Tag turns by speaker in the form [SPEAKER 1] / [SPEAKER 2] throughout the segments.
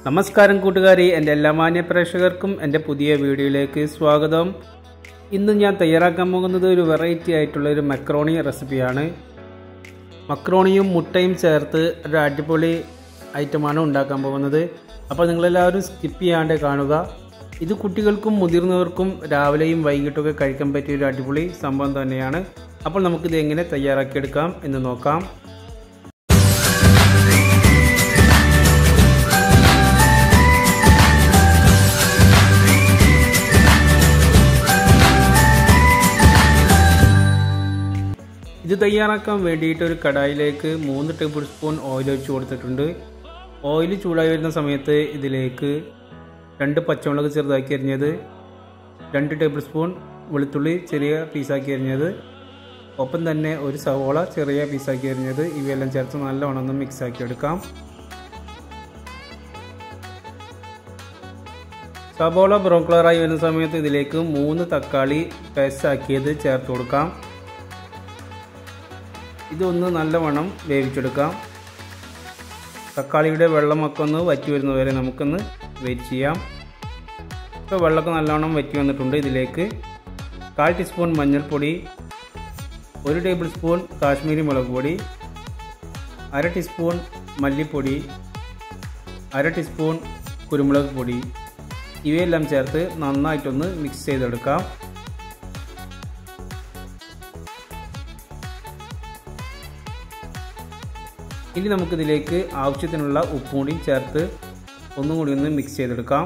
[SPEAKER 1] നമസ്കാരം കൂട്ടുകാരി എൻ്റെ എല്ലാ മാന്യ പ്രേക്ഷകർക്കും എൻ്റെ പുതിയ വീഡിയോയിലേക്ക് സ്വാഗതം ഇന്ന് ഞാൻ തയ്യാറാക്കാൻ പോകുന്നത് ഒരു വെറൈറ്റി ആയിട്ടുള്ള ഒരു മക്രോണി റെസിപ്പിയാണ് മക്രോണിയും മുട്ടയും ചേർത്ത് ഒരു അടിപൊളി ഐറ്റമാണ് ഉണ്ടാക്കാൻ പോകുന്നത് അപ്പോൾ നിങ്ങളെല്ലാവരും സ്കിപ്പ് ചെയ്യാണ്ട് കാണുക ഇത് കുട്ടികൾക്കും മുതിർന്നവർക്കും രാവിലെയും വൈകിട്ടൊക്കെ കഴിക്കാൻ പറ്റിയ ഒരു അടിപൊളി സംഭവം തന്നെയാണ് അപ്പോൾ നമുക്കിത് എങ്ങനെ തയ്യാറാക്കിയെടുക്കാം എന്ന് നോക്കാം ഇത് തയ്യാറാക്കാൻ വേണ്ടിയിട്ട് ഒരു കടായിലേക്ക് മൂന്ന് ടേബിൾ സ്പൂൺ ഓയിൽ ഒഴിച്ച് കൊടുത്തിട്ടുണ്ട് ഓയിൽ ചൂടായി വരുന്ന സമയത്ത് ഇതിലേക്ക് രണ്ട് പച്ചമുളക് ചെറുതാക്കി അരിഞ്ഞത് രണ്ട് ടേബിൾ സ്പൂൺ വെളുത്തുള്ളി ചെറിയ പീസാക്കി അരിഞ്ഞത് ഒപ്പം തന്നെ ഒരു സവോള ചെറിയ പീസാക്കി അരിഞ്ഞത് ഇവയെല്ലാം ചേർത്ത് നല്ലവണ്ണം ഒന്ന് മിക്സ് ആക്കി എടുക്കാം സവോള ബ്രൗൺ കളറായി വരുന്ന സമയത്ത് ഇതിലേക്ക് മൂന്ന് തക്കാളി പേസ്റ്റ് ആക്കിയത് ചേർത്ത് കൊടുക്കാം ഇതൊന്ന് നല്ലവണ്ണം വേവിച്ചെടുക്കാം തക്കാളിയുടെ വെള്ളമൊക്കെ ഒന്ന് വറ്റി വരുന്നവരെ നമുക്കൊന്ന് വെയിറ്റ് ചെയ്യാം ഇപ്പോൾ വെള്ളമൊക്കെ നല്ലവണ്ണം വറ്റി വന്നിട്ടുണ്ട് ഇതിലേക്ക് കാൽ ടീസ്പൂൺ മഞ്ഞൾപ്പൊടി ഒരു ടേബിൾ സ്പൂൺ കാശ്മീരി മുളക് പൊടി അര ടീസ്പൂൺ മല്ലിപ്പൊടി അര ടീസ്പൂൺ കുരുമുളക് പൊടി ഇവയെല്ലാം ചേർത്ത് നന്നായിട്ടൊന്ന് മിക്സ് ചെയ്തെടുക്കാം ഇനി നമുക്കിതിലേക്ക് ആവശ്യത്തിനുള്ള ഉപ്പും കൂടി ചേർത്ത് ഒന്നും കൂടി ഒന്ന് മിക്സ് ചെയ്തെടുക്കാം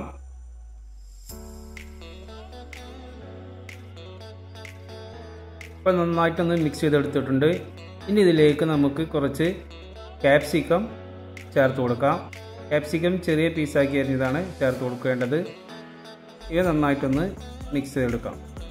[SPEAKER 1] ഇപ്പം നന്നായിട്ടൊന്ന് മിക്സ് ചെയ്തെടുത്തിട്ടുണ്ട് ഇനി ഇതിലേക്ക് നമുക്ക് കുറച്ച് ക്യാപ്സിക്കം ചേർത്ത് കൊടുക്കാം ക്യാപ്സിക്കം ചെറിയ പീസാക്കി അരിഞ്ഞതാണ് ചേർത്ത് കൊടുക്കേണ്ടത് ഇവ നന്നായിട്ടൊന്ന് മിക്സ് ചെയ്തെടുക്കാം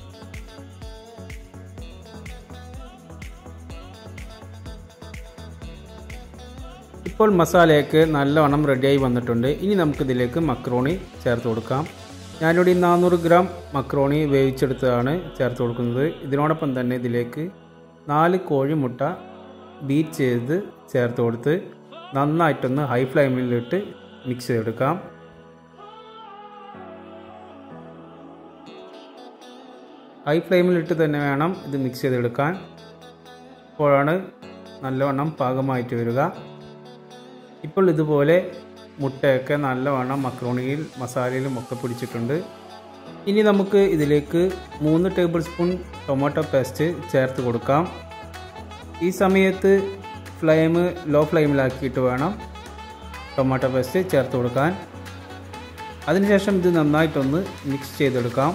[SPEAKER 1] ഇപ്പോൾ മസാലയൊക്കെ നല്ലവണ്ണം റെഡിയായി വന്നിട്ടുണ്ട് ഇനി നമുക്കിതിലേക്ക് മക്രോണി ചേർത്ത് കൊടുക്കാം ഞാനിവിടെ നാനൂറ് ഗ്രാം മക്രോണി വേവിച്ചെടുത്തതാണ് ചേർത്ത് കൊടുക്കുന്നത് ഇതിനോടൊപ്പം തന്നെ ഇതിലേക്ക് നാല് കോഴിമുട്ട ബീറ്റ് ചെയ്ത് ചേർത്ത് കൊടുത്ത് നന്നായിട്ടൊന്ന് ഹൈ ഫ്ലെയിമിലിട്ട് മിക്സ് ചെയ്തെടുക്കാം ഹൈ ഫ്ലെയിമിലിട്ട് തന്നെ വേണം ഇത് മിക്സ് ചെയ്തെടുക്കാൻ അപ്പോഴാണ് നല്ലവണ്ണം പാകമായിട്ട് വരിക ഇപ്പോൾ ഇതുപോലെ മുട്ടയൊക്കെ നല്ലവണ്ണം മക്രോണിയിൽ മസാലയിലും ഒക്കെ പിടിച്ചിട്ടുണ്ട് ഇനി നമുക്ക് ഇതിലേക്ക് മൂന്ന് ടേബിൾ സ്പൂൺ ടൊമാറ്റോ പേസ്റ്റ് ചേർത്ത് കൊടുക്കാം ഈ സമയത്ത് ഫ്ലെയിം ലോ ഫ്ലെയിമിലാക്കിയിട്ട് വേണം ടൊമാറ്റോ പേസ്റ്റ് ചേർത്ത് കൊടുക്കാൻ അതിനുശേഷം ഇത് നന്നായിട്ടൊന്ന് മിക്സ് ചെയ്തെടുക്കാം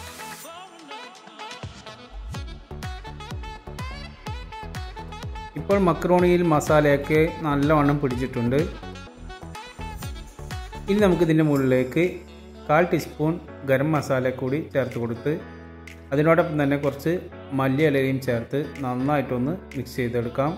[SPEAKER 1] ഇപ്പോൾ മക്രോണിയിൽ മസാലയൊക്കെ നല്ലവണ്ണം പിടിച്ചിട്ടുണ്ട് ഇനി നമുക്കിതിൻ്റെ മുകളിലേക്ക് കാൽ ടീസ്പൂൺ ഗരം മസാല കൂടി ചേർത്ത് കൊടുത്ത് അതിനോടൊപ്പം തന്നെ കുറച്ച് മല്ലി ഇലയും ചേർത്ത് നന്നായിട്ടൊന്ന് മിക്സ് ചെയ്തെടുക്കാം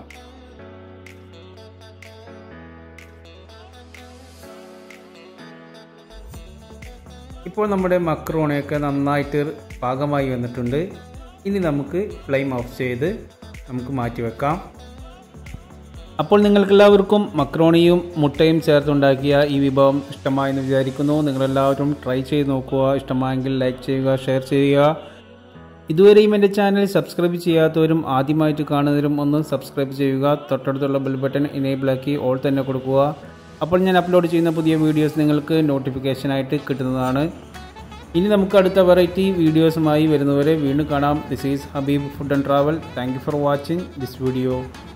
[SPEAKER 1] ഇപ്പോൾ നമ്മുടെ മക്രോണിയൊക്കെ നന്നായിട്ട് പാകമായി വന്നിട്ടുണ്ട് ഇനി നമുക്ക് ഫ്ലെയിം ഓഫ് ചെയ്ത് നമുക്ക് മാറ്റി വെക്കാം അപ്പോൾ നിങ്ങൾക്കെല്ലാവർക്കും മക്രോണിയും മുട്ടയും ചേർത്തുണ്ടാക്കിയ ഈ വിഭവം ഇഷ്ടമായെന്ന് വിചാരിക്കുന്നു നിങ്ങളെല്ലാവരും ട്രൈ ചെയ്ത് നോക്കുക ഇഷ്ടമായെങ്കിൽ ലൈക്ക് ചെയ്യുക ഷെയർ ചെയ്യുക ഇതുവരെയും എൻ്റെ ചാനൽ സബ്സ്ക്രൈബ് ചെയ്യാത്തവരും ആദ്യമായിട്ട് കാണുന്നവരും ഒന്ന് സബ്സ്ക്രൈബ് ചെയ്യുക തൊട്ടടുത്തുള്ള ബെൽ ബട്ടൺ ഇനേബിളാക്കി ഓൾ തന്നെ കൊടുക്കുക അപ്പോൾ ഞാൻ അപ്ലോഡ് ചെയ്യുന്ന പുതിയ വീഡിയോസ് നിങ്ങൾക്ക് നോട്ടിഫിക്കേഷനായിട്ട് കിട്ടുന്നതാണ് ഇനി നമുക്ക് അടുത്ത വെറൈറ്റി വീഡിയോസുമായി വരുന്നവരെ വീണ്ടും കാണാം this is Habeeb food and travel thank you for watching this video